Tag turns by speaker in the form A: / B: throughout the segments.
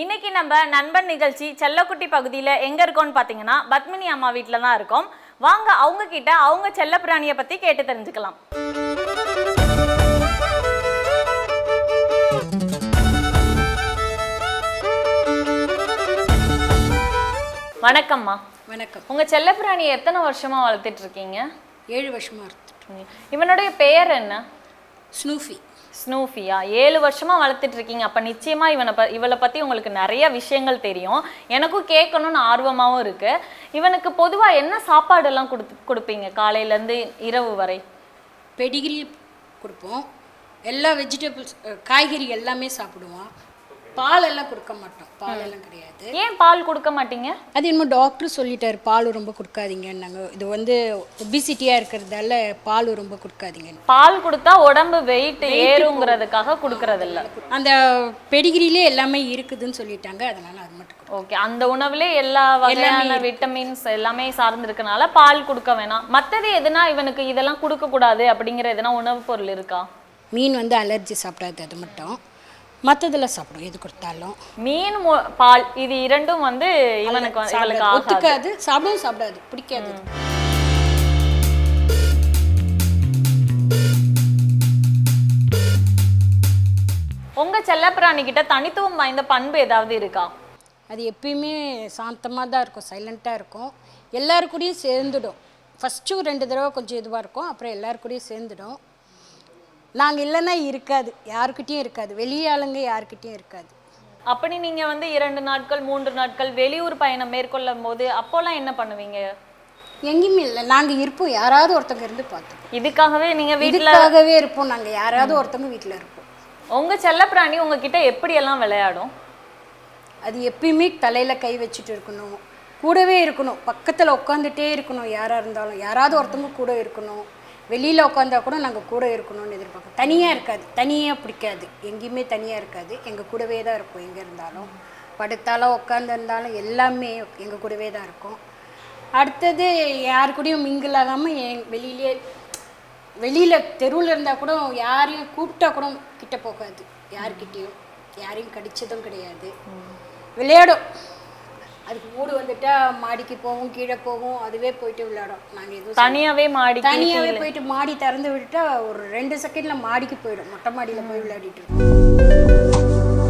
A: இன்னைக்கு நம்ம நண்பன் நிகழ்ச்சி செல்லக்குட்டி பகுதியில் எங்க இருக்கோம்னு பார்த்தீங்கன்னா பத்மினி அம்மா வீட்டில் தான் இருக்கோம் வாங்க அவங்க கிட்ட அவங்க செல்லப்பிராணியை பத்தி கேட்டு தெரிஞ்சுக்கலாம் வணக்கம்மா
B: வணக்கம்
A: உங்க செல்லப்பிராணியை எத்தனை வருஷமா வளர்த்துட்டு இருக்கீங்க
B: ஏழு வருஷமாக இருந்துட்டு
A: இவனுடைய பெயர் என்ன
B: ஸ்னூஃபி
A: ஸ்னூஃபியா ஏழு வருஷமா வளர்த்துட்டு இருக்கீங்க அப்ப நிச்சயமா இவனை ப இவளை பத்தி உங்களுக்கு நிறைய விஷயங்கள் தெரியும் எனக்கும் கேட்கணும்னு ஆர்வமாவும் இருக்கு இவனுக்கு பொதுவா என்ன சாப்பாடு எல்லாம் கொடுத்து கொடுப்பீங்க காலையில இருந்து இரவு வரை
B: பெடிகிரி கொடுப்போம் எல்லா வெஜிடபிள்ஸ் காய்கறி எல்லாமே சாப்பிடுவான் பால் எல்லாம் கொடுக்க மாட்டோம் பால் எல்லாம் கிடையாது
A: ஏன் பால் கொடுக்க மாட்டீங்க
B: அது என்னமோ டாக்டர் சொல்லிட்டாரு பால் ரொம்ப கொடுக்காதீங்கன்னாங்க இது வந்து ஒபிசிட்டியாக இருக்கிறதால பால் ரொம்ப கொடுக்காதீங்க
A: பால் கொடுத்தா உடம்பு வெயிட் ஏறுங்கிறதுக்காக கொடுக்கறது இல்ல
B: அந்த பெடிகிரிலே எல்லாமே இருக்குதுன்னு சொல்லிட்டாங்க அதனால அது மட்டும் கொடுப்போம்.
A: ஓகே அந்த உணவுல எல்லா வகையான விட்டமின்ஸ் எல்லாமே சார்ந்து இருக்கனால பால் கொடுக்க வேணாம் மத்தது எதுனா இவனுக்கு இதெல்லாம் கொடுக்க கூடாது அப்படிங்கிற எதுனா உணவுப் பொருள் இருக்கா
B: மீன் வந்து அலர்ஜி சாப்பிடாது அது மட்டும் மற்றதெல்லாம் சாப்பிடும் எது கொடுத்தாலும்
A: மீன் மு- பால் இது இரண்டும் வந்து இவனுக்கு வந்து- இவளுக்கு ஆகாது
B: ஒத்துக்காது சாப்பிடவும் சாப்பிடாது பிடிக்காது அது.
A: உங்க செல்லப்பிராணி கிட்ட தனித்துவம் வாய்ந்த பண்பு ஏதாவது இருக்கா
B: அது எப்பயுமே சாந்தமாக தான் இருக்கும் சைலண்ட்டாக இருக்கும் எல்லாரு கூடயும் சேர்ந்துடும் ஃபஸ்ட்டு ரெண்டு தடவை கொஞ்சம் இதுவாக இருக்கும் அப்புறம் எல்லாரு கூடயும் சேர்ந்துடும் நாங்கள் இல்லைன்னா இருக்காது யாருக்கிட்டேயும் இருக்காது வெளியே ஆளுங்க யாருக்கிட்டேயும் இருக்காது
A: அப்படி நீங்க வந்து இரண்டு நாட்கள் மூன்று நாட்கள் வெளியூர் பயணம் மேற்கொள்ளும் போது அப்போல்லாம் என்ன பண்ணுவீங்க
B: எங்கேயுமே இல்லை நாங்கள் இருப்போம் யாராவது ஒருத்தங்க இருந்து பார்த்தோம்
A: இதுக்காகவே நீங்க வீட்ல
B: இதுக்காகவே இருப்போம் நாங்கள் யாராவது ஒருத்தவங்க வீட்டில் இருப்போம்
A: உங்க செல்லப்பிராணி உங்ககிட்ட எப்படி எல்லாம் விளையாடும்
B: அது எப்பயுமே தலையில் கை வச்சுட்டு இருக்கணும் கூடவே இருக்கணும் பக்கத்தில் உட்காந்துட்டே இருக்கணும் யாராக இருந்தாலும் யாராவது ஒருத்தவங்க கூட இருக்கணும் வெளியில் உட்காந்தா கூட நாங்கள் கூட இருக்கணும்னு எதிர்பார்க்கோம் தனியாக இருக்காது தனியாக பிடிக்காது எங்கேயுமே தனியாக இருக்காது எங்கள் கூடவே தான் இருக்கும் எங்கே இருந்தாலும் படுத்தாலும் உட்காந்துருந்தாலும் எல்லாமே எங்கள் கூடவே தான் இருக்கும் அடுத்தது யார் கூடயும் மிங்கிள் ஆகாமல் என் வெளியிலே வெளியில் தெருவில் இருந்தால் கூட யாரையும் கூப்பிட்டா கூட கிட்ட போகாது யார்கிட்டயும் யாரையும் கடிச்சதும் கிடையாது விளையாடும் அதுக்கு மூடு வந்துட்டா மாடிக்கு போகும் கீழே போகும் அதுவே போயிட்டு விளையாடும் நாங்கள் எதுவும்
A: தனியாவே மாடி
B: தனியாகவே போயிட்டு மாடி திறந்து விட்டுட்டா ஒரு ரெண்டு செகண்ட்ல மாடிக்கு போயிடும் மொட்டை மாடியில் போய் விளையாடிட்டு இருக்கும்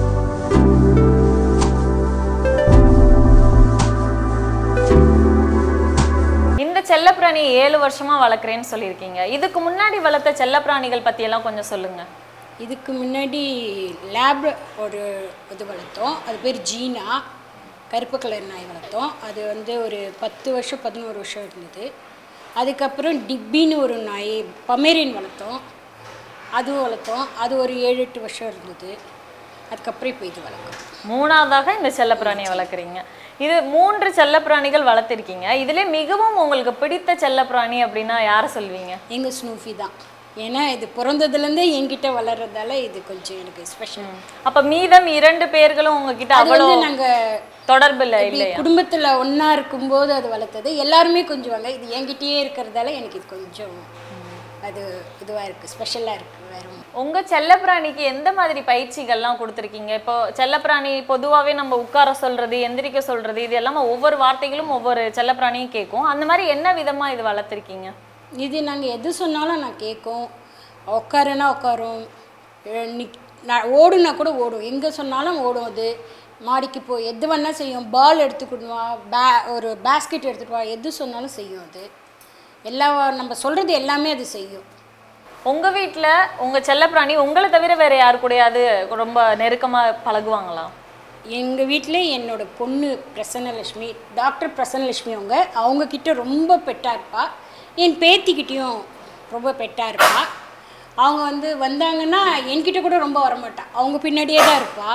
A: இந்த செல்லப்பிராணி ஏழு வருஷமா வளர்க்குறேன்னு சொல்லியிருக்கீங்க இதுக்கு முன்னாடி வளர்த்த செல்லப்பிராணிகள் பத்தி எல்லாம் கொஞ்சம் சொல்லுங்க
B: இதுக்கு முன்னாடி லேப் ஒரு இது வளர்த்தோம் அது பேர் ஜீனா கருப்பு கலர் நாய் வளர்த்தோம் அது வந்து ஒரு பத்து வருஷம் பதினோரு வருஷம் இருந்தது அதுக்கப்புறம் டிப்பின்னு ஒரு நாய் பமேரியன் வளர்த்தோம் அதுவும் வளர்த்தோம் அது ஒரு ஏழு எட்டு வருஷம் இருந்தது அதுக்கப்புறம் இப்போ இது வளர்க்குறோம்
A: மூணாவதாக இந்த செல்லப்பிராணியை வளர்க்குறீங்க இது மூன்று செல்லப்பிராணிகள் வளர்த்திருக்கீங்க இதுல மிகவும் உங்களுக்கு பிடித்த செல்லப்பிராணி அப்படின்னா யாரை சொல்வீங்க
B: எங்கள் ஸ்னூஃபி தான் ஏன்னா இது பிறந்ததுலேருந்தே என்கிட்ட வளர்றதால இது கொஞ்சம் எனக்கு ஸ்பெஷல்
A: அப்ப மீதம் இரண்டு பேர்களும் உங்ககிட்ட
B: அது
A: அவ்வளோ
B: வந்து நாங்கள்
A: தொடர்பு இல்லை
B: இப்படி
A: இல்லையா
B: குடும்பத்துல ஒண்ணா இருக்கும்போது அது வளர்த்தது எல்லாருமே கொஞ்சுவாங்க இது என்கிட்டயே இருக்கிறதால எனக்கு இது கொஞ்சம் அது இதுவா இருக்கு ஸ்பெஷலா இருக்கு வேற ஒண்ணும்.
A: உங்க செல்லப்பிராணிக்கு எந்த மாதிரி பயிற்சிகள்லாம் கொடுத்துருக்கீங்க இப்போ செல்லப்பிராணி பொதுவாகவே நம்ம உட்கார சொல்றது எந்திரிக்க சொல்றது இது எல்லாமே ஒவ்வொரு வார்த்தைகளும் ஒவ்வொரு செல்லப்பிராணியும் கேட்கும் அந்த மாதிரி என்ன விதமா இது வளர்த்துருக்கீங்க
B: இது நாங்க எது சொன்னாலும் நான் கேட்கும் உட்காருனா உட்காரும் அஹ் நிக்- நான் ஓடுனா கூட ஓடும் எங்க சொன்னாலும் ஓடும் அது மாடிக்கு போய் எது வேணா செய்யும் பால் எடுத்துக்கிட்டு வா பே ஒரு பேஸ்கெட் எடுத்துட்டு வா எது சொன்னாலும் செய்யும் அது எல்லா நம்ம சொல்றது எல்லாமே அது செய்யும்
A: உங்க வீட்ல உங்க செல்லப்பிராணி உங்களை தவிர வேற யாரு கூடயாவது ரொம்ப நெருக்கமா பழகுவாங்களா
B: எங்கள் வீட்டில் என்னோட பொண்ணு பிரசன்னலட்சுமி டாக்டர் பிரசன்னலட்சுமி அவங்க அவங்க கிட்ட ரொம்ப பெட்டாக இருப்பா என் பேத்திக்கிட்டேயும் ரொம்ப பெட்டாக இருப்பா அவங்க வந்து வந்தாங்கன்னா என்கிட்ட கூட ரொம்ப வரமாட்டா அவங்க பின்னாடியே தான் இருப்பா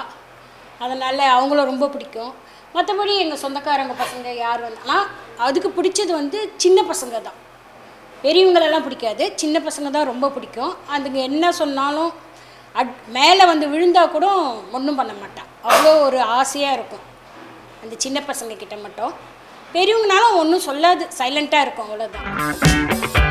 B: அதனால் அவங்கள ரொம்ப பிடிக்கும் மற்றபடி எங்கள் சொந்தக்காரங்க பசங்க யார் வந்தாலும் அதுக்கு பிடிச்சது வந்து சின்ன பசங்க தான் பெரியவங்களெல்லாம் பிடிக்காது சின்ன பசங்க தான் ரொம்ப பிடிக்கும் அதுங்க என்ன சொன்னாலும் அட் மேலே வந்து விழுந்தா கூட ஒன்றும் பண்ண மாட்டான் அவ்வளோ ஒரு ஆசையாக இருக்கும் அந்த சின்ன பசங்க கிட்ட மட்டும் பெரியவங்கனாலும் ஒன்றும் சொல்லாது சைலண்ட்டாக இருக்கும் அவ்வளோதான்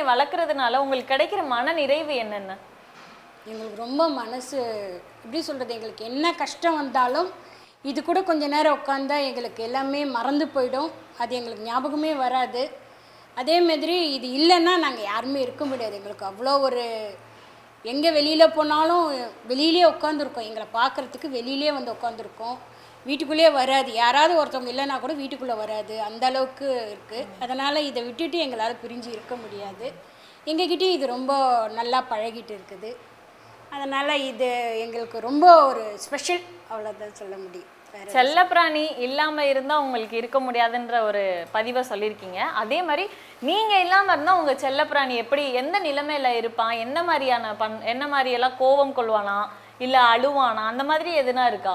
A: வளர்க்குறதுனால உங்களுக்கு கிடைக்கிற மன நிறைவு என்னென்ன
B: எங்களுக்கு ரொம்ப மனசு எப்படி சொல்கிறது எங்களுக்கு என்ன கஷ்டம் வந்தாலும் இது கூட கொஞ்ச நேரம் உட்காந்தா எங்களுக்கு எல்லாமே மறந்து போயிடும் அது எங்களுக்கு ஞாபகமே வராது அதே மாதிரி இது இல்லைன்னா நாங்கள் யாருமே இருக்க முடியாது எங்களுக்கு அவ்வளோ ஒரு எங்கே வெளியில் போனாலும் வெளியிலே உட்காந்துருக்கோம் எங்களை பார்க்குறதுக்கு வெளியிலே வந்து உட்காந்துருக்கோம் வீட்டுக்குள்ளேயே வராது யாராவது ஒருத்தவங்க இல்லைன்னா கூட வீட்டுக்குள்ளே வராது அந்த அளவுக்கு இருக்குது அதனால் இதை விட்டுட்டு எங்களால் பிரிஞ்சு இருக்க முடியாது எங்ககிட்டயும் இது ரொம்ப நல்லா பழகிட்டு இருக்குது அதனால் இது எங்களுக்கு ரொம்ப ஒரு ஸ்பெஷல் அவ்வளோதான் சொல்ல முடியும் வேறு
A: செல்லப்பிராணி இல்லாம இருந்தா உங்களுக்கு இருக்க முடியாதுன்ற ஒரு பதிவை சொல்லியிருக்கீங்க அதே மாதிரி நீங்க இல்லாம இருந்தா உங்க செல்லப்பிராணி எப்படி எந்த நிலைமையில இருப்பான் என்ன மாதிரியான பண் என்ன மாதிரி எல்லாம் கோபம் கொள்வானா இல்ல அழுவானா அந்த மாதிரி எதுனா இருக்கா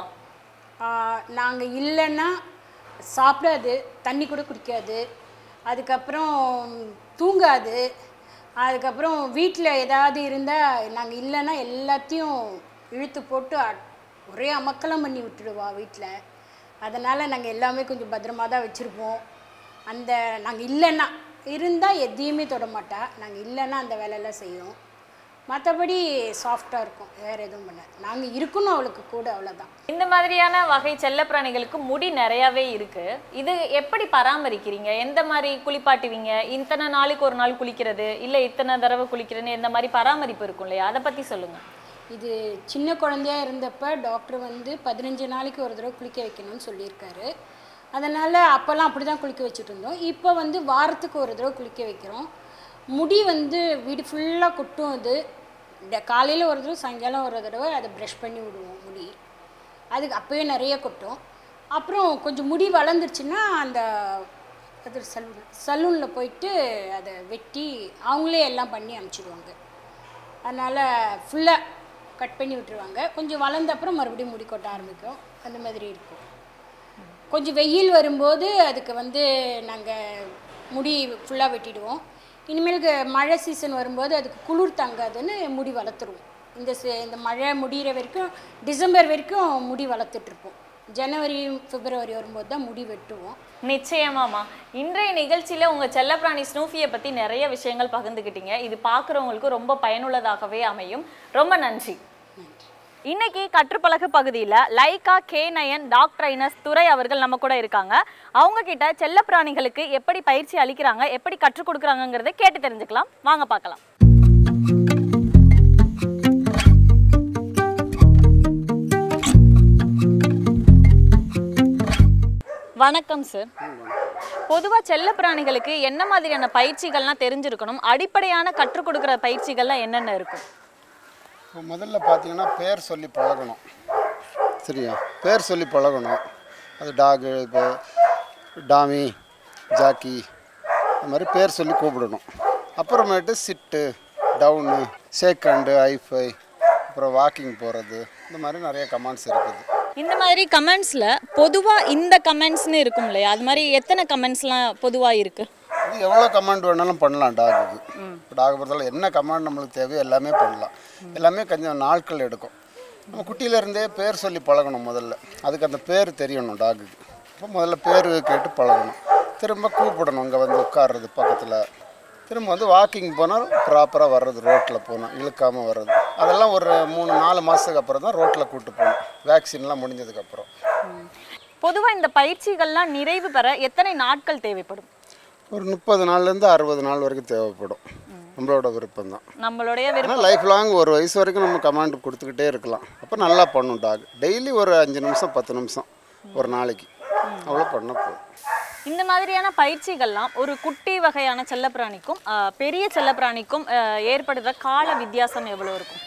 B: நாங்கள் இல்லைன்னா சாப்பிடாது தண்ணி கூட குடிக்காது அதுக்கப்புறம் தூங்காது அதுக்கப்புறம் வீட்டில் ஏதாவது இருந்தால் நாங்கள் இல்லைன்னா எல்லாத்தையும் இழுத்து போட்டு அ- ஒரே அமக்கலம் பண்ணி விட்டுடுவா வீட்டில் அதனால் நாங்கள் எல்லாமே கொஞ்சம் பத்திரமா தான் வச்சுருப்போம் அந்த நாங்கள் இல்லைன்னா இருந்தால் எதையுமே தொட மாட்டா நாங்கள் இல்லைன்னா அந்த வேலையெல்லாம் செய்யும் மற்றபடி சாஃப்டாக இருக்கும் வேறு எதுவும் பண்ணாது நாங்கள் இருக்கணும் அவளுக்கு கூட அவ்வளோதான்
A: இந்த மாதிரியான வகை செல்லப்பிராணிகளுக்கு முடி நிறையவே இருக்கு இது எப்படி பராமரிக்கிறீங்க எந்த மாதிரி குளிப்பாட்டுவீங்க இத்தனை நாளுக்கு ஒரு நாள் குளிக்கிறது இல்ல இத்தனை தடவை குளிக்கிறதுன்னு எந்த மாதிரி பராமரிப்பு இருக்கும் இல்லையா அதை பத்தி சொல்லுங்க
B: இது சின்ன குழந்தையா இருந்தப்ப டாக்டர் வந்து பதினஞ்சு நாளைக்கு ஒரு தடவை குளிக்க வைக்கணும்னு சொல்லியிருக்காரு அதனால் அப்போல்லாம் அப்படி தான் குளிக்க வச்சுட்டு இருந்தோம் இப்போ வந்து வாரத்துக்கு ஒரு தடவை குளிக்க வைக்கிறோம் முடி வந்து வீடு ஃபுல்லாக கொட்டும் அது காலையில் ஒரு தடவை சாயங்காலம் ஒரு தடவை அதை ப்ரஷ் பண்ணி விடுவோம் முடி அதுக்கு அப்போயே நிறைய கொட்டும் அப்புறம் கொஞ்சம் முடி வளர்ந்துருச்சுன்னா அந்த அது சலூன் சலூனில் போயிட்டு அதை வெட்டி அவங்களே எல்லாம் பண்ணி அனுப்பிச்சிடுவாங்க அதனால் ஃபுல்லாக கட் பண்ணி விட்டுருவாங்க கொஞ்சம் வளர்ந்த அப்புறம் மறுபடியும் முடி கொட்ட ஆரம்பிக்கும் அந்த மாதிரி இருக்கும் கொஞ்சம் வெயில் வரும்போது அதுக்கு வந்து நாங்கள் முடி ஃபுல்லாக வெட்டிடுவோம் இனிமேலுக்கு மழை சீசன் வரும்போது அதுக்கு குளிர் தாங்காதுன்னு முடி வளர்த்துருவோம் இந்த சே- இந்த மழை முடிகிற வரைக்கும் டிசம்பர் வரைக்கும் முடி வளர்த்துட்ருப்போம் ஜனவரி பிப்ரவரி வரும்போது தான் முடி வெட்டுவோம்
A: நிச்சயமாமா இன்றைய நிகழ்ச்சியில உங்க செல்லப்பிராணி ஸ்னூஃபியை பத்தி நிறைய விஷயங்கள் பகிர்ந்துக்கிட்டீங்க இது பார்க்குறவங்களுக்கு ரொம்ப பயனுள்ளதாகவே அமையும் ரொம்ப நன்றி இன்னைக்கு கற்றுப்பழகு பகுதியில் Laika K nine dog trainers துறை அவர்கள் நம்ம கூட இருக்காங்க அவங்க கிட்ட செல்லப்பிராணிகளுக்கு எப்படி பயிற்சி அளிக்கிறாங்க எப்படி கற்றுக் கொடுக்குறாங்கங்கிறத கேட்டு தெரிஞ்சுக்கலாம் வாங்க பார்க்கலாம் வணக்கம் சார் பொதுவா செல்லப்பிராணிகளுக்கு என்ன மாதிரியான பயிற்சிகள்லாம் தெரிஞ்சிருக்கணும் அடிப்படையான கற்றுக் கொடுக்குற பயிற்சிகள்லாம் என்னென்ன இருக்கும்
C: இப்போ முதல்ல பார்த்தீங்கன்னா பேர் சொல்லி பழகணும் சரியா பேர் சொல்லி பழகணும் அது டாகு இப்போ டாமி ஜாக்கி இந்த மாதிரி பேர் சொல்லி கூப்பிடணும் அப்புறமேட்டு சிட்டு டவுனு ஷேக்கண்டு ஐஃபை அப்புறம் வாக்கிங் போகிறது இந்த மாதிரி நிறைய கமாண்ட்ஸ் இருக்குது
A: இந்த மாதிரி கமெண்ட்ஸ்ல பொதுவா இந்த கமெண்ட்ஸ்னு இருக்கும் இல்லையா அது மாதிரி எத்தனை கமெண்ட்ஸ்லாம் பொதுவா இருக்கு
C: இது எவ்வளோ கமாண்ட் வேணாலும் பண்ணலாம் டாகுக்கு இப்போ டாக் பொறுத்தவரை என்ன கமாண்ட் நம்மளுக்கு தேவையோ எல்லாமே பண்ணலாம் எல்லாமே கொஞ்சம் நாட்கள் எடுக்கும் நம்ம குட்டியிலேருந்தே பேர் சொல்லி பழகணும் முதல்ல அதுக்கு அந்த பேர் தெரியணும் டாகுக்கு அப்போ முதல்ல பேர் கேட்டு பழகணும் திரும்ப கூப்பிடணும் இங்கே வந்து உட்கார்றது பக்கத்தில் திரும்ப வந்து வாக்கிங் போனால் ப்ராப்பராக வர்றது ரோட்டில் போகணும் இழுக்காமல் வர்றது அதெல்லாம் ஒரு மூணு நாலு மாதத்துக்கு அப்புறம் தான் ரோட்டில் கூட்டு போகணும் வேக்சின்லாம் முடிஞ்சதுக்கப்புறம்
A: பொதுவா இந்த பயிற்சிகள்லாம் நிறைவு பெற எத்தனை நாட்கள் தேவைப்படும்
C: ஒரு முப்பது நாள்லேருந்து அறுபது நாள் வரைக்கும் தேவைப்படும் நம்மளோட விருப்பம் தான்
A: நம்மளுடைய விருப்பம்
C: ஆனால் லைஃப் லாங் ஒரு வயசு வரைக்கும் நம்ம கமாண்ட் கொடுத்துக்கிட்டே இருக்கலாம் அப்போ நல்லா பண்ணும் டாக் டெய்லி ஒரு அஞ்சு நிமிஷம் பத்து நிமிஷம் ஒரு நாளைக்கு அவ்வளோ பண்ண போதும்
A: இந்த மாதிரியான பயிற்சிகள்லாம் ஒரு குட்டி வகையான செல்லப்பிராணிக்கும் ஆஹ், பெரிய செல்லப்பிராணிக்கும் ஆஹ், ஏற்படுற கால வித்தியாசம் எவ்வளோ இருக்கும்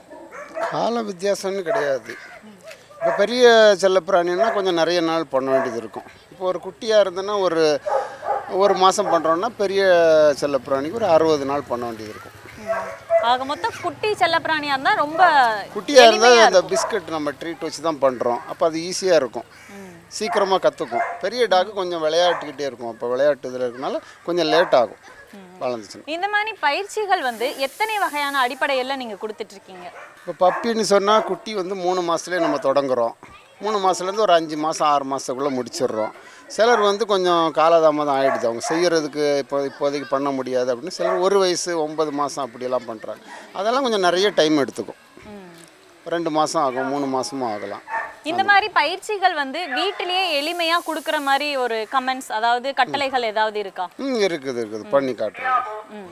C: கால வித்தியாசம்னு கிடையாது இப்போ பெரிய செல்லப்பிராணின்னா கொஞ்சம் நிறைய நாள் பண்ண வேண்டியது இருக்கும் இப்போ ஒரு குட்டியாக இருந்ததுன்னா ஒரு ஒரு மாதம் பண்ணுறோன்னா பெரிய செல்லப்பிராணிக்கு ஒரு அறுபது நாள் பண்ண வேண்டியது இருக்கும்
A: ஆக மொத்தம் குட்டி செல்லப்பிராணியா இருந்தா ரொம்ப
C: குட்டியாக இருந்தால் அந்த பிஸ்கட் நம்ம ட்ரீட் வச்சு தான் பண்ணுறோம் அப்போ அது ஈஸியாக இருக்கும் சீக்கிரமாக கற்றுக்கும் பெரிய டாக்கு கொஞ்சம் விளையாட்டுக்கிட்டே இருக்கும் அப்போ விளையாட்டு இதில் இருக்கனால கொஞ்சம் லேட் ஆகும் வளர்ந்துச்சுன்னா
A: இந்த மாதிரி பயிற்சிகள் வந்து எத்தனை வகையான அடிப்படையில் நீங்க கொடுத்துட்டு இருக்கீங்க
C: இப்போ பப்பின்னு சொன்னால் குட்டி வந்து மூணு மாதத்துலேயே நம்ம தொடங்குறோம் மூணு மாதத்துலேருந்து ஒரு அஞ்சு மாதம் ஆறு மாதத்துக்குள்ளே முடிச்சிடுறோம் சிலர் வந்து கொஞ்சம் காலதாமதம் ஆகிடுது அவங்க செய்கிறதுக்கு இப்போ இப்போதைக்கு பண்ண முடியாது அப்படின்னு சிலர் ஒரு வயசு ஒன்பது மாதம் அப்படியெல்லாம் பண்ணுறாங்க அதெல்லாம் கொஞ்சம் நிறைய டைம் எடுத்துக்கும் ரெண்டு மாதம் ஆகும் மூணு மாதமும் ஆகலாம்
A: இந்த மாதிரி பயிற்சிகள் வந்து வீட்டிலேயே எளிமையா கொடுக்குற மாதிரி ஒரு கமெண்ட்ஸ் அதாவது கட்டளைகள் ஏதாவது இருக்கா
C: ம் இருக்குது இருக்குது பண்ணி காட்டுறோம்
A: ம்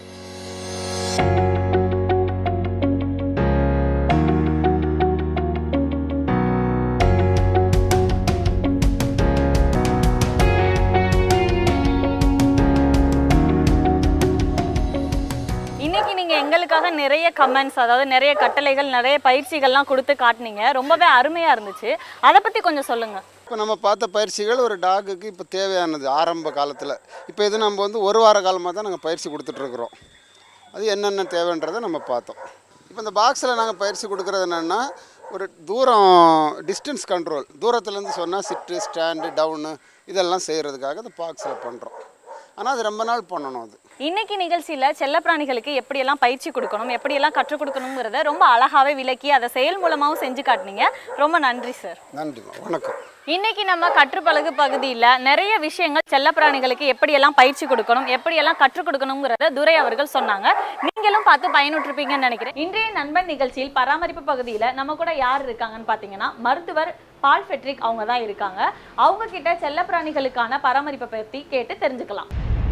A: இன்னைக்கு நீங்க எங்களுக்காக நிறைய கமெண்ட்ஸ் அதாவது நிறைய கட்டளைகள் நிறைய பயிற்சிகள்லாம் கொடுத்து காட்டுனீங்க ரொம்பவே அருமையா இருந்துச்சு அதை பத்தி கொஞ்சம் சொல்லுங்க
C: இப்போ நம்ம பார்த்த பயிற்சிகள் ஒரு டாகுக்கு இப்போ தேவையானது ஆரம்ப காலத்தில் இப்போ இது நம்ம வந்து ஒரு வார காலமாக தான் நாங்கள் பயிற்சி கொடுத்துட்ருக்குறோம் அது என்னென்ன தேவைன்றதை நம்ம பார்த்தோம் இப்போ இந்த பாக்ஸில் நாங்கள் பயிற்சி கொடுக்குறது என்னென்னா ஒரு தூரம் டிஸ்டன்ஸ் கண்ட்ரோல் தூரத்துலேருந்து சொன்னால் சிட்டு ஸ்டாண்டு டவுனு இதெல்லாம் செய்கிறதுக்காக இந்த பாக்ஸில் பண்ணுறோம் ஆனால் அது ரொம்ப நாள் பண்ணணும் அது
A: இன்னைக்கு நிகழ்ச்சியில செல்லப்பிராணிகளுக்கு எப்படியெல்லாம் பயிற்சி கொடுக்கணும் எப்படியெல்லாம் கற்றுக் கொடுக்கணுங்கிறத ரொம்ப அழகாவே விளக்கி அதை செயல் மூலமாவும் செஞ்சு காட்டுனீங்க ரொம்ப நன்றி சார்
C: நன்றிம்மா வணக்கம்
A: இன்னைக்கு நம்ம கற்றுப்பழகு பகுதியில் நிறைய விஷயங்கள் செல்லப்பிராணிகளுக்கு எப்படியெல்லாம் பயிற்சி கொடுக்கணும் எப்படியெல்லாம் கற்றுக் கொடுக்கணுங்கிறத துரை அவர்கள் சொன்னாங்க நீங்களும் பார்த்து பயனுற்றிருப்பீங்கன்னு நினைக்கிறேன் இன்றைய நண்பன் நிகழ்ச்சியில் பராமரிப்பு பகுதியில் நம்ம கூட யார் இருக்காங்கன்னு பார்த்தீங்கன்னா மருத்துவர் பால் ஃபெட்ரிக் அவங்க தான் இருக்காங்க அவங்க கிட்ட செல்லப்பிராணிகளுக்கான பராமரிப்பை பற்றி கேட்டு தெரிஞ்சுக்கலாம்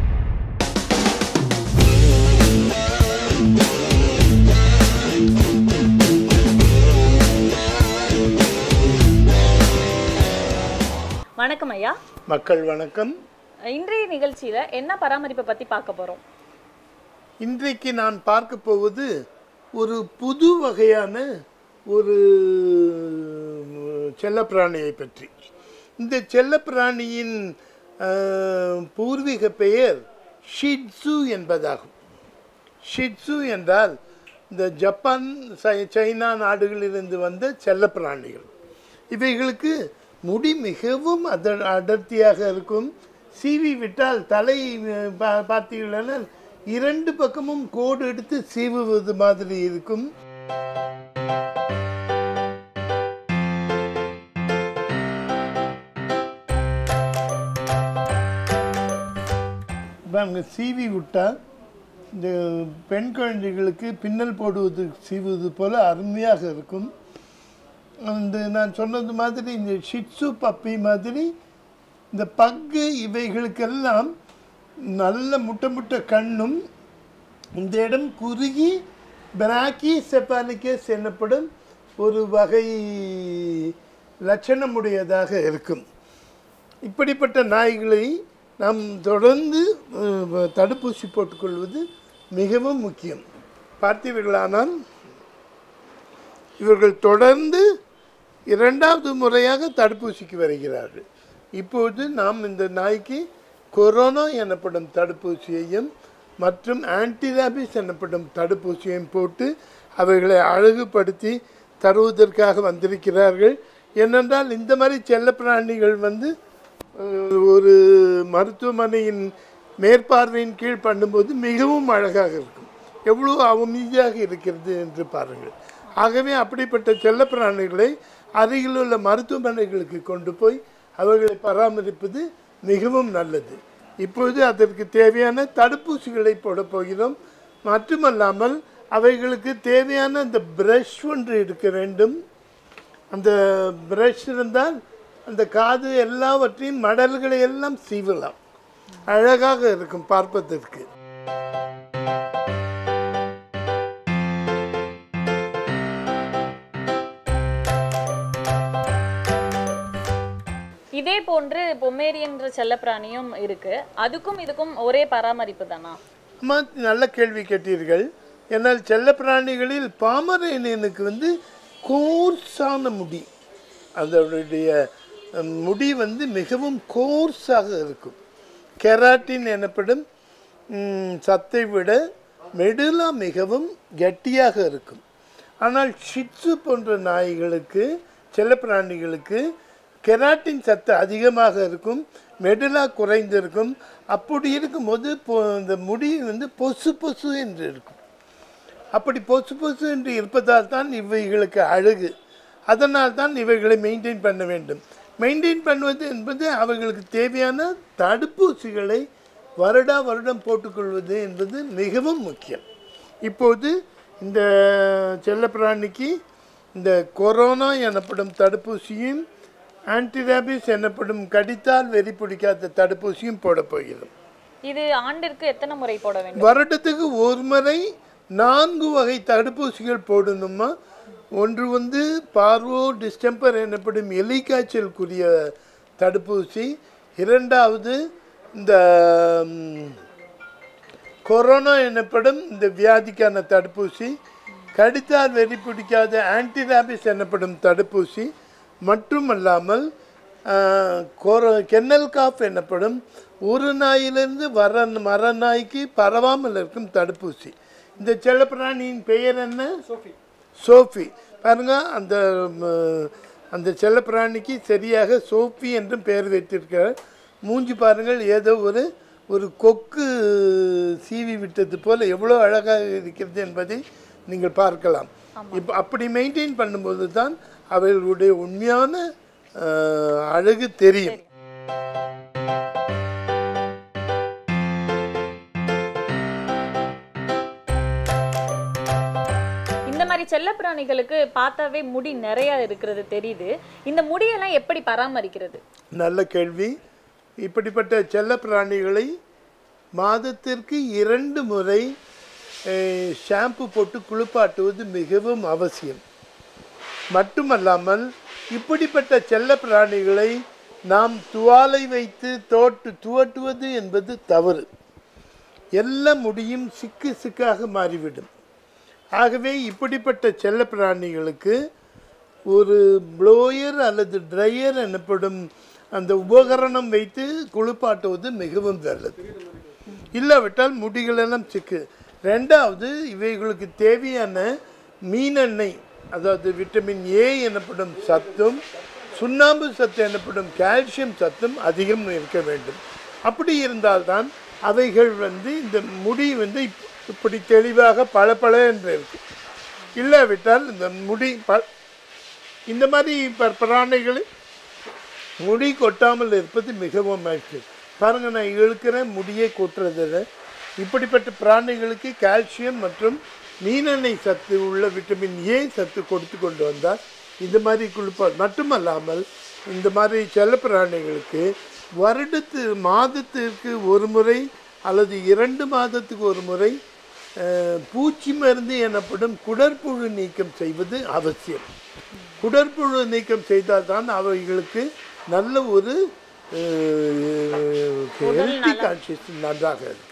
A: வணக்கம் ஐயா
D: மக்கள் வணக்கம்
A: இன்றைய நிகழ்ச்சியில என்ன பராமரிப்பை பத்தி பார்க்க போறோம்
D: இன்றைக்கு நான் பார்க்க போவது ஒரு புது வகையான ஒரு செல்லப்பிராணியை பற்றி இந்த செல்லப்பிராணியின் அஹ், பூர்வீக பெயர் ஷிட்சு என்பதாகும் ஷிட்சு என்றால் இந்த ஜப்பான் சை- சைனா நாடுகளிலிருந்து வந்த செல்லப்பிராணிகள் இவைகளுக்கு முடி மிகவும் அட அடர்த்தியாக இருக்கும் சீவி விட்டால் தலை அஹ், பா- பார்த்தீங்கன்னா இரண்டு பக்கமும் கோடு எடுத்து சீவுவது மாதிரி இருக்கும் பாருங்க சீவி விட்டால் இந்த பெண் குழந்தைகளுக்கு பின்னல் போடுவது சீவுவது போல அருமையாக இருக்கும் அந்த நான் சொன்னது மாதிரி இந்த ஷிட்சு பப்பி மாதிரி இந்த பக்கு இவைகளுக்கெல்லாம் நல்ல முட்டை முட்டை கண்ணும் இந்த இடம் குறுகி பிராக்கி செப்பானிக்கஸ் எனப்படும் ஒரு வகை லட்சணமுடையதாக இருக்கும் இப்படிப்பட்ட நாய்களை நாம் தொடர்ந்து அஹ், தடுப்பூசி போட்டுக்கொள்வது மிகவும் முக்கியம் பார்த்தீர்களானால் இவர்கள் தொடர்ந்து இரண்டாவது முறையாக தடுப்பூசிக்கு வருகிறார்கள் இப்போது நாம் இந்த நாய்க்கு கொரோனா எனப்படும் தடுப்பூசியையும் மற்றும் ஆன்டிராபிஸ் எனப்படும் தடுப்பூசியையும் போட்டு அவைகளை அழகுபடுத்தி தருவதற்காக வந்திருக்கிறார்கள் ஏனென்றால் இந்த மாதிரி செல்லப்பிராணிகள் வந்து அஹ், ஒரு மருத்துவமனையின் மேற்பார்வையின் கீழ் பண்ணும்போது மிகவும் அழகாக இருக்கும் எவ்வளோ அமைதியாக இருக்கிறது என்று பாருங்கள் ஆகவே அப்படிப்பட்ட செல்லப்பிராணிகளை அருகிலுள்ள மருத்துவமனைகளுக்கு கொண்டு போய் அவர்களை பராமரிப்பது மிகவும் நல்லது இப்பொழுது அதற்கு தேவையான தடுப்பூசிகளை போடப் போகிறோம் மட்டுமல்லாமல் அவைகளுக்கு தேவையான அந்த பிரஷ் ஒன்று இருக்க வேண்டும் அந்த பிரஷ் இருந்தால் அந்த காது எல்லாவற்றையும் மடல்களை எல்லாம் சீவலாம் அழகாக இருக்கும் பார்ப்பதற்கு
A: இதே போன்று பொம்மேரியன்ற செல்லப்பிராணியும் இருக்கு அதுக்கும் இதுக்கும் ஒரே பராமரிப்பு தானா
D: அம்மா நல்ல கேள்வி கேட்டீர்கள் என்னால் செல்லப்பிராணிகளில் பாமரேனியனுக்கு வந்து கோர்ஸான முடி அதனுடைய அஹ், முடி வந்து மிகவும் கோர்ஸாக இருக்கும் கெராட்டின் எனப்படும் ம், சத்தை விட மெடுலா மிகவும் கெட்டியாக இருக்கும் ஆனால் ஷிட்ஸு போன்ற நாய்களுக்கு செல்லப்பிராணிகளுக்கு கெராட்டின் சத்து அதிகமாக இருக்கும் மெடுலா குறைந்திருக்கும் அப்படி இருக்கும்போது பொ- இந்த முடி வந்து பொசு பொசு என்று இருக்கும் அப்படி பொசு பொசு என்று இருப்பதால் தான் இவைகளுக்கு அழகு அதனால் தான் இவைகளை மெயின்டைன் பண்ண வேண்டும் மெயின்டைன் பண்ணுவது என்பது அவர்களுக்கு தேவையான தடுப்பூசிகளை வருடா வருடம் போட்டுக்கொள்வது என்பது மிகவும் முக்கியம் இப்போது இந்த செல்லப்பிராணிக்கு இந்த கொரோனா எனப்படும் தடுப்பூசியும் ஆன்டிராபிஸ் எனப்படும் கடித்தால் வெறி பிடிக்காத தடுப்பூசியும் போடப் போகிறோம்
A: இது ஆண்டிற்கு எத்தனை முறை போட வேண்டும்
D: வருடத்துக்கு ஒரு முறை நான்கு வகை தடுப்பூசிகள் போடணுமா ஒன்று வந்து பார்வோ டிஸ்டெம்பர் எனப்படும் எலிக்காய்ச்சலுக்குரிய தடுப்பூசி இரண்டாவது இந்த ம், கொரோனா எனப்படும் இந்த வியாதிக்கான தடுப்பூசி கடித்தால் வெறி பிடிக்காத ஆன்டிராபிஸ் எனப்படும் தடுப்பூசி மட்டுமல்லாமல் ஆஹ், கொரோ கென்னல் காஃப் எனப்படும் ஒரு நாயிலிருந்து வர மர நாய்க்கு பரவாமல் இருக்கும் தடுப்பூசி இந்த செல்லப்பிராணியின் பெயர் என்ன சோஃபி சோஃபி பாருங்க அந்த ம், அந்த செல்லப்பிராணிக்கு சரியாக சோஃபி என்றும் பெயர் வைத்திருக்கிறார் மூஞ்சி பாருங்கள் ஏதோ ஒரு ஒரு கொக்கு சீவி விட்டது போல எவ்வளோ அழகாக இருக்கிறது என்பதை நீங்கள் பார்க்கலாம் இப்போ அப்படி மெயின்டைன் பண்ணும்போது தான் அவர்களுடைய உண்மையான அஹ், அழகு தெரியும்
A: இந்த மாதிரி செல்லப்பிராணிகளுக்கு பார்த்தாவே முடி நிறைய இருக்கிறது தெரியுது இந்த முடியெல்லாம் எப்படி பராமரிக்கிறது
D: நல்ல கேள்வி இப்படிப்பட்ட செல்ல பிராணிகளை மாதத்திற்கு இரண்டு முறை அஹ், ஷாம்பு போட்டு குளிப்பாட்டுவது மிகவும் அவசியம் மட்டுமல்லாமல் இப்படிப்பட்ட செல்ல பிராணிகளை நாம் துவாலை வைத்து தோட்டு துவட்டுவது என்பது தவறு எல்லா முடியும் சிக்கு சிக்காக மாறிவிடும் ஆகவே இப்படிப்பட்ட செல்ல பிராணிகளுக்கு ஒரு ப்ளோயர் அல்லது ட்ரையர் எனப்படும் அந்த உபகரணம் வைத்து குளிப்பாட்டுவது மிகவும் நல்லது இல்லாவிட்டால் முடிகளெல்லாம் சிக்கு ரெண்டாவது இவைகளுக்கு தேவையான மீனெண்ணெய் அதாவது விட்டமின் ஏ எனப்படும் சத்தும் சுண்ணாம்பு சத்து எனப்படும் கால்சியம் சத்தும் அதிகம் இருக்க வேண்டும் அப்படி இருந்தால்தான் அவைகள் வந்து இந்த முடி வந்து இப்- இப்படி தெளிவாக பளபள என்று இருக்கும் இல்லாவிட்டால் இந்த முடி ப இந்த மாதிரி ப- பிராணிகளை முடி கொட்டாமல் இருப்பது மிகவும் முக்கியம் பாருங்க நான் இழுக்கிறேன் முடியை கொட்டுறதில்ல இப்படிப்பட்ட பிராணிகளுக்கு கால்சியம் மற்றும் மீனெண்ணெய் சத்து உள்ள விட்டமின் ஏ சத்து கொடுத்து கொண்டு வந்தால் இந்த மாதிரி குளிப்பா மட்டுமல்லாமல் இந்த மாதிரி செல்ல பிராணிகளுக்கு வருடத்து மாதத்திற்கு ஒரு முறை அல்லது இரண்டு மாதத்துக்கு ஒரு முறை அஹ், பூச்சி மருந்து எனப்படும் குடற்புழு நீக்கம் செய்வது அவசியம் குடற்புழு நீக்கம் செய்தால்தான் அவைகளுக்கு நல்ல ஒரு ஹெல்த்தி கான்சியஸ் நன்றாக இருக்கு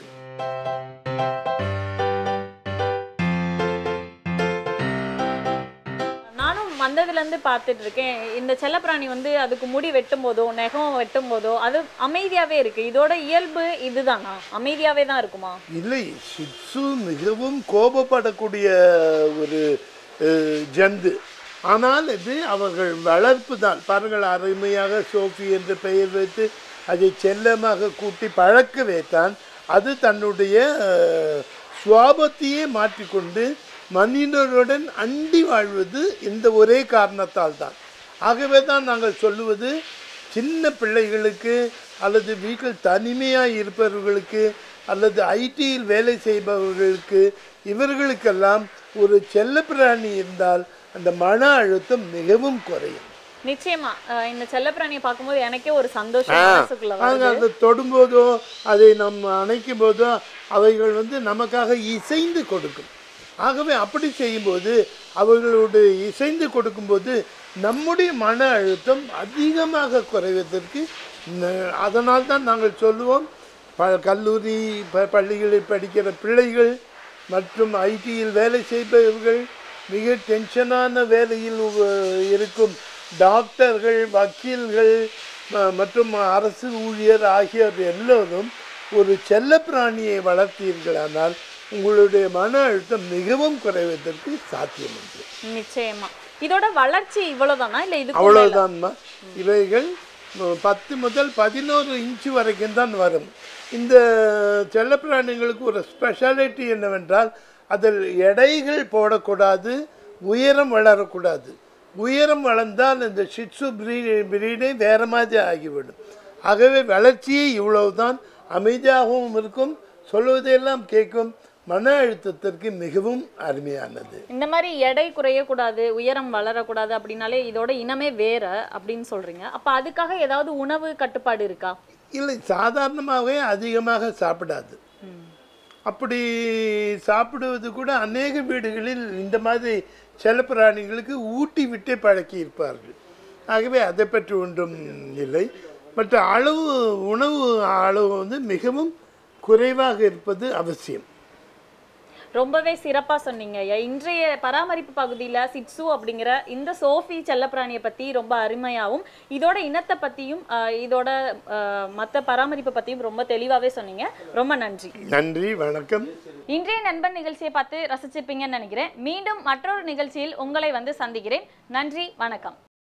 A: நானும் வந்ததுல இருந்து பார்த்துட்டு இருக்கேன் இந்த செல்லப்பிராணி வந்து அதுக்கு முடி வெட்டும் போதோ நெகம் வெட்டும் போதோ அது அமைதியாவே இருக்கு இதோட இயல்பு இதுதானா அமைதியாவே தான் இருக்குமா
D: இல்லை சிட்சு மிகவும் கோபப்படக்கூடிய ஒரு அஹ், ஜந்து ஆனால் இது அவர்கள் வளர்ப்பு தான் பாருங்கள் அருமையாக சோஃபி என்ற பெயர் வைத்து அதை செல்லமாக கூட்டி பழக்க வைத்தான் அது தன்னுடைய அஹ், சுவாபத்தையே மாற்றிக்கொண்டு மனிதனுடன் அண்டி வாழ்வது இந்த ஒரே காரணத்தால் தான் ஆகவே தான் நாங்கள் சொல்லுவது சின்ன பிள்ளைகளுக்கு அல்லது வீட்டில் தனிமையாக இருப்பவர்களுக்கு அல்லது ஐடியில் வேலை செய்பவர்களுக்கு இவர்களுக்கெல்லாம் ஒரு செல்லப்பிராணி இருந்தால் அந்த மன அழுத்தம் மிகவும் குறையும்
A: நிச்சயமா அஹ் இந்த செல்லப்பிராணியை பார்க்கும்போது எனக்கே ஒரு சந்தோஷம் மனசுக்குள்ள
D: ஆக
A: வருது
D: அதை தொடும்போதோ அதை நம்ம அணைக்கும் போதோ அவைகள் வந்து நமக்காக இசைந்து கொடுக்கும் ஆகவே அப்படி செய்யும்போது அவர்களுடைய இசைந்து கொடுக்கும்போது நம்முடைய மன அழுத்தம் அதிகமாக குறைவதற்கு ந- அதனால் தான் நாங்கள் சொல்லுவோம் ப கல்லூரி ப பள்ளிகளில் படிக்கிற பிள்ளைகள் மற்றும் ஐடியில் வேலை செய்பவர்கள் மிக டென்ஷனான வேலையில் உ- இருக்கும் டாக்டர்கள் வக்கீல்கள் ம- மற்றும் அரசு ஊழியர் ஆகியோர் எல்லோரும் ஒரு செல்லப்பிராணியை வளர்த்தீர்களானால் உங்களுடைய மன அழுத்தம் மிகவும் குறைவதற்கு சாத்தியம் உண்டு
A: நிச்சயமா இதோட வளர்ச்சி இவ்வளவுதானா இல்ல இது
D: அவ்வளவுதான்மா இவைகள் ம- பத்து முதல் பதினோரு இன்ச்சு வரைக்கும் தான் வரும் இந்த செல்லப்பிராணிகளுக்கு ஒரு ஸ்பெஷாலிட்டி என்னவென்றால் அதில் எடைகள் போடக்கூடாது உயரம் வளரக்கூடாது உயரம் வளர்ந்தால் இந்த ஷிட்ஸு பிரீ பிரீடே வேறு மாதிரி ஆகிவிடும் ஆகவே வளர்ச்சியே இவ்வளவுதான் அமைதியாகவும் இருக்கும் சொல்வதையெல்லாம் கேட்கும் மன அழுத்தத்திற்கு மிகவும் அருமையானது
A: இந்த மாதிரி எடை குறையக்கூடாது உயரம் வளரக்கூடாது அப்படின்னாலே இதோட இனமே வேற அப்படின்னு சொல்றீங்க அப்ப அதுக்காக ஏதாவது உணவு கட்டுப்பாடு இருக்கா
D: இல்லை சாதாரணமாகவே அதிகமாக சாப்பிடாது அப்படி சாப்பிடுவது கூட அநேக வீடுகளில் இந்த மாதிரி செல்லப்பிராணிகளுக்கு ஊட்டி விட்டே பழக்கி இருப்பார்கள் ஆகவே அதை பற்றி ஒன்றும் இல்லை மற்ற அளவு உணவு அளவு வந்து மிகவும் குறைவாக இருப்பது அவசியம்
A: ரொம்பவே சிறப்பா சொன்னீங்க ஐயா. இன்றைய பராமரிப்பு பகுதியில சிட்சு அப்படிங்கிற இந்த சோஃபி செல்லப்பிராணியை பத்தி ரொம்ப அருமையாவும் இதோட இனத்தை பத்தியும் ஆஹ், இதோட ஆஹ், மத்த பராமரிப்பு பத்தியும் ரொம்ப தெளிவாவே சொன்னீங்க ரொம்ப நன்றி
D: நன்றி வணக்கம்
A: இன்றைய நண்பன் நிகழ்ச்சியை பார்த்து ரசிச்சிருப்பீங்கன்னு நினைக்கிறேன் மீண்டும் மற்றொரு நிகழ்ச்சியில் உங்களை வந்து சந்திக்கிறேன் நன்றி வணக்கம்